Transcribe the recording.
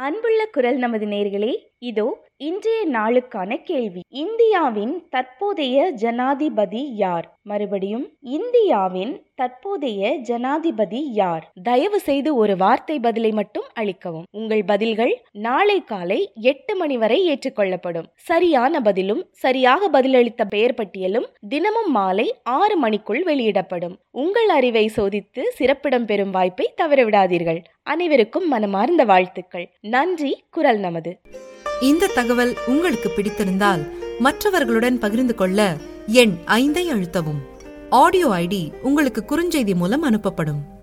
அன்புள்ள குரல் நமது நேர்களே இதோ இன்றைய நாளுக்கான கேள்வி இந்தியாவின் தற்போதைய ஜனாதிபதி யார் மறுபடியும் இந்தியாவின் தற்போதைய ஜனாதிபதி யார் தயவு செய்து ஒரு வார்த்தை பதிலை மட்டும் அளிக்கவும் உங்கள் பதில்கள் நாளை காலை எட்டு மணி வரை ஏற்றுக்கொள்ளப்படும் சரியான பதிலும் சரியாக பதிலளித்த பெயர் பட்டியலும் தினமும் மாலை ஆறு மணிக்குள் வெளியிடப்படும் உங்கள் அறிவை சோதித்து சிறப்பிடம் பெறும் வாய்ப்பை தவறவிடாதீர்கள் அனைவருக்கும் மனமார்ந்த வாழ்த்துக்கள் நன்றி குரல் நமது இந்த தகவல் உங்களுக்கு பிடித்திருந்தால் மற்றவர்களுடன் பகிர்ந்து கொள்ள எண் ஐந்தை அழுத்தவும் ஆடியோ ஐடி உங்களுக்கு குறுஞ்செய்தி மூலம் அனுப்பப்படும்